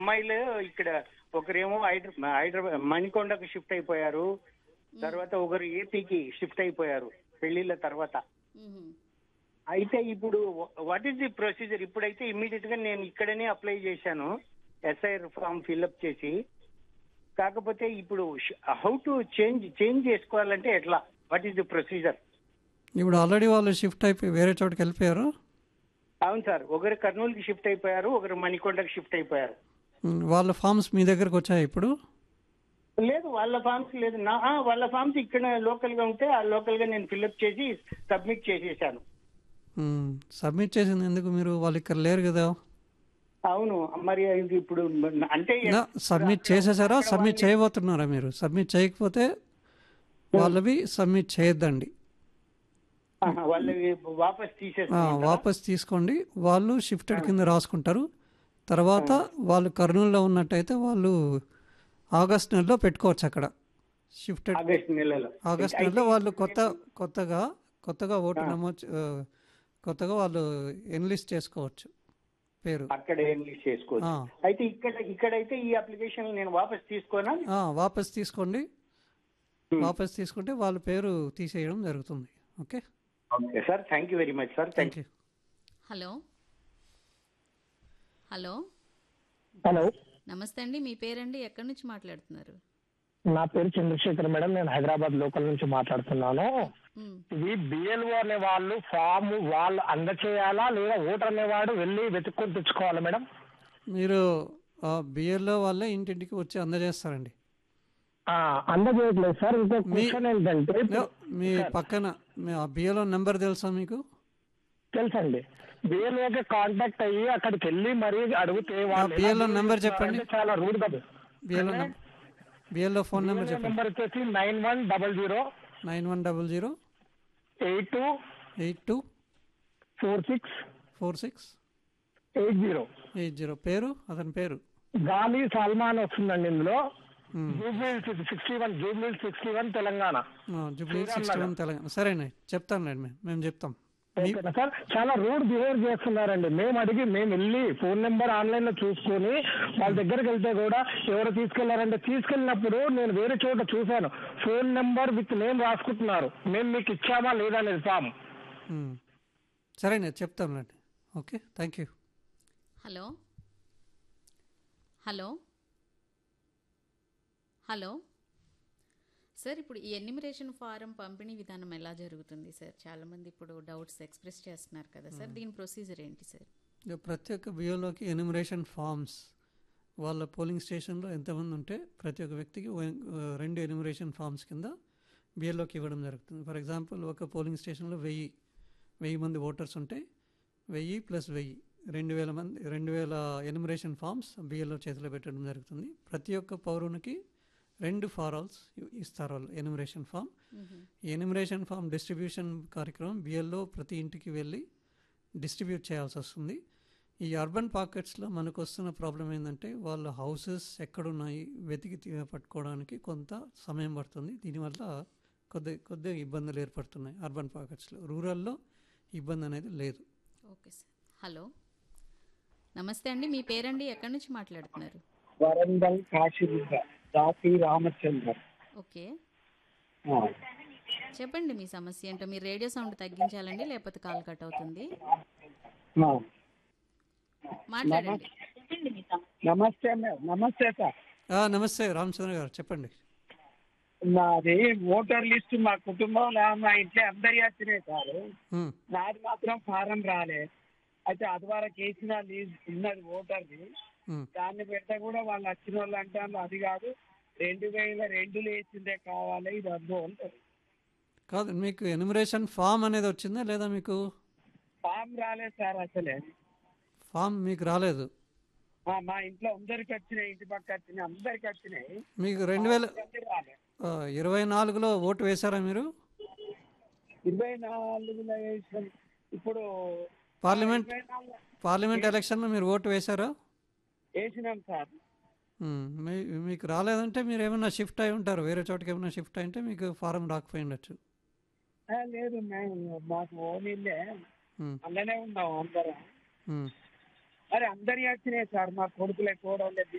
అమ్మాయిలు ఇక్కడ ఒకరేమో హైదరా హైదరాబాద్ మణికొండకు షిఫ్ట్ అయిపోయారు తర్వాత ఒకరు ఏపీకి షిఫ్ట్ అయిపోయారు పెళ్లిళ్ళ తర్వాత మ్మ్. అయితే ఇప్పుడు వాట్ ఈస్ ది ప్రొసీజర్ ఇప్పుడైతే ఇమ్మీడియట్ గా నేను ఇక్కడనే అప్లై చేశాను ఎస్ఐఆర్ ఫామ్ ఫిల్అప్ చేసి కాకపోతే ఇప్పుడు హౌ టు చేంజ్ చేంజ్ చేసుకోవాలంటే ఎట్లా వాట్ ఈస్ ది ప్రొసీజర్ ఇప్పుడు ఆల్రెడీ వాళ్ళు షిఫ్ట్ అయిపోయి వేరే చోటుకి వెళ్ళిపోయారు అవును సార్ ఒకరు కర్నూలుకి షిఫ్ట్ అయిపోయారు ఒకరు మణికొండకి షిఫ్ట్ అయిపోయారు ఉమ్, వాళ్ళ ఫామ్స్ మీ దగ్గరకు వచ్చాయి ఇప్పుడు లేదు వాళ్ళ ఫామ్స్ లేదు నా ఆ, వాళ్ళ ఫామ్స్ ఇక్కడ లోకల్ గా ఉంటే ఆ లోకల్ గా నేను ఫిల్అప్ చేసి సబ్మిట్ చేసేసాను ఉమ్, సబ్మిట్ చేసింది ఎందుకు మీరు వాళ్ళు ఇక్కడ లేరు కదా అవును మరి ఇది ఇప్పుడు అంటే నా- సబ్మిట్ చేసేసారా సబ్మిట్ చేయబోతున్నారా మీరు సబ్మిట్ చేయకపోతే వాళ్ళవి సబ్మిట్ చేయొద్దండి ఆహా, వాళ్ళవి వాపస్ ఆ, తీసేస్తాను వాపస్ తీసుకోండి వాళ్ళు షిఫ్టెడ్ కింద రాసుకుంటారు తర్వాత వాళ్ళు కర్నూలులో ఉన్నట్టయితే వాళ్ళు ఆగస్ట్ నెలలో పెట్టుకోవచ్చు అక్కడ షిఫ్టెడ్ ఆగస్ట్ నెలలో ఆగస్ట్ నెలలో వాళ్ళు కొత్త కొత్తగా కొత్తగా ఓటు నమోదు ఆ, కొత్తగా వాళ్ళు ఎన్లిస్ట్ చేసుకోవచ్చు పేరు అక్కడ ఎన్లిస్ట్ చేసుకోవచ్చు ఆ. అయితే ఇక్కడ ఇక్కడైతే ఈ అప్లికేషన్ నేను వాపస్ తీసుకోనా ఆ, వాపస్ తీసుకోండి వాపస్ తీసుకుంటే వాళ్ళ పేరు తీసేయడం జరుగుతుంది okay okay sir thank you very much sir thank thank you hello hello hello నమస్తే అండి మీ పేరండి ఎక్కడి నుంచి మాట్లాడుతున్నారు నా పేరు చంద్రశేఖర్ మేడం నేను హైదరాబాద్ లోకల్ నుంచి మాట్లాడుతున్నాను మ్మ్. ఇది బిఎల్ఓ అనే వాళ్ళు ఫామ్ వాళ్ళు అందచేయాలా లేదా ఓటర్ అనేవాడు వెళ్ళి వెతుక్కొని తెచ్చుకోవాలా మేడం మీరు బిఎల్లో వాళ్ళే ఇంటింటికి వచ్చి అందజేస్తారండి ఆ, అందజేయట్లేదు సార్ ఇంకో క్వశ్చన్ ఏంటంటే నో, మీ పక్కన మీ ఆ బిఎల్లో నెంబర్ తెలుసా మీకు తెలుసండి బిఎల్ఓకి కాంటాక్ట్ అయ్యి అక్కడికి వెళ్ళి మరీ అడిగితే వాళ్ళు BLO ఎలా నెంబర్ చెప్పండి. అంటే చాలా రూడ్ కదా బిఎల్లో బిఎల్లో ఫోన్ నెంబర్ చెప్పండి నెంబర్ వచ్చేసి nine one double zero nine one double zero eight two eight two four six four six eight zero eight zero పేరు అతని పేరు గాలి సల్మాన్ వస్తుందండి ఇందులో మ్మ్. Jubilee sixty one Jubilee sixty one Telangana Jubilee sixty one Telangana సరేనండి చెప్తానులేండి మేము మేము చెప్తాం మీ ఓకేనా సార్ చాలా రూడ్ బిహేవ్ చేస్తున్నారండి మేము అడిగి మేము వెళ్ళి ఫోన్ నెంబర్ ఆన్లైన్ లో చూసుకొని వాళ్ళ దగ్గరికి వెళ్తే కూడా ఎవరు తీసుకెళ్లారంటే తీసుకెళ్ళినప్పుడు నేను వేరే చోట చూశాను ఫోన్ నెంబర్ విత్ నేమ్ రాసుకుంటున్నారు మేము మీకు ఇచ్చామా లేదా అనేది ఫామ్ మ్మ్. సరేనండి చెప్తాంలేండి okay thank you hello hello hello sir ఇప్పుడు ఈ ఎన్నిమరేషన్ ఫారం పంపిణీ విధానం ఎలా జరుగుతుంది సార్ చాలామంది ఇప్పుడు డౌట్స్ ఎక్స్ప్రెస్ చేస్తున్నారు కదా సార్ దీని ప్రొసీజర్ ఏంటి సార్ ఇక ప్రతి ఒక్క బియోలోకి ఎనిమరేషన్ ఫామ్స్ వాళ్ళ పోలింగ్ స్టేషన్లో ఎంతమంది ఉంటే ప్రతి ఒక్క వ్యక్తికి ఓ- రెండు ఎనిమరేషన్ ఫామ్స్ కింద బిఎల్ఓకి ఇవ్వడం జరుగుతుంది ఫర్ ఎగ్జాంపుల్ ఒక పోలింగ్ స్టేషన్లో వెయ్యి వెయ్యి మంది ఓటర్స్ ఉంటే వెయ్యి ప్లస్ వెయ్యి రెండు వేల మంది రెండు వేల ఎనిమరేషన్ ఫామ్స్ బిఎల్ఓ చేతిలో పెట్టడం జరుగుతుంది ప్రతి ఒక్క పౌరునికి రెండు ఫారాల్స్ ఇస్తారు వాళ్ళు enumeration form enumeration form distribution కార్యక్రమం బిఎల్ఓ ప్రతి ఇంటికి వెళ్ళి డిస్ట్రిబ్యూట్ చేయాల్సి వస్తుంది ఈ అర్బన్ పాకెట్స్లో మనకు వస్తున్న ప్రాబ్లం ఏంటంటే వాళ్ళ హౌసెస్ ఎక్కడున్నాయి వెతికి తీ- పట్టుకోవడానికి కొంత సమయం పడుతుంది దీనివల్ల కొద్ది కొద్దిగా ఇబ్బందులు ఏర్పడుతున్నాయి అర్బన్ పాకెట్స్లో రూరల్లో ఇబ్బంది అనేది లేదు ఓకే సార్ హలో నమస్తే అండి మీ పేరండి ఎక్కడి నుంచి మాట్లాడుతున్నారు వరంగల్ కాశీబుగ్గ దాసి రామచంద్ర ఓకే చెప్పండి మీ సమస్య ఏంటో మీరు రేడియో సౌండ్ తగ్గించాలండి లేకపోతే కాల్ కట్ అవుతుంది మాట్లాడండి నమస్తే మే- నమస్తే సార్ ఆ, నమస్తే రామచంద్ర గారు చెప్పండి నాది ఓటర్ లిస్ట్ మా కుటుంబంలో మా ఇంట్లో అందరి వచ్చినాయి సార్ ఉమ్, నాది మాత్రం ఫారం రాలే అయితే అది వరకు వేసిన లీజ్ ఉన్నది ఓటర్ది ఉమ్. దాన్ని పెడితే కూడా వాళ్ళు వచ్చిన వాళ్ళు అంటారు అది కాదు రెండు వేల రెండులో వేసిందే కావాలి ఇది వద్దు అంటారు కాదు మీకు ఎనిమరేషన్ ఫామ్ అనేది వచ్చిందా లేదా మీకు ఫామ్ రాలేదు సార్ అసలే ఫామ్ మీకు రాలేదు ఆ, మా ఇంట్లో అందరికి వచ్చినాయి ఇంటి పక్క వచ్చినాయి అందరికి వచ్చినాయి మీకు రెండు వేల అందరికీ రాలే ఆ, ఇరవై నాలుగులో ఓటు వేశారా మీరు ఇరవై నాలుగులో వేసిన ఇప్పుడు పార్లమెంట్ ఇరవై నాలుగు పార్లమెంట్ ఎలక్షన్లో మీరు ఓటు వేశారా వేసినాం సార్ ఉమ్, మీ మీకు రాలేదంటే మీరు ఏమైనా షిఫ్ట్ అయి ఉంటారు వేరే చోటకి ఏమైనా షిఫ్ట్ అయింటే మీకు ఫారం రాకపోయి ఉండొచ్చు ఆ, లేదు మేము మాకు ఓన్ ఇల్లే ఉమ్, అందులోనే ఉన్నాం అందరం ఉమ్. మరి అందరి వచ్చినాయి సార్ మా కొడుకులే కూడా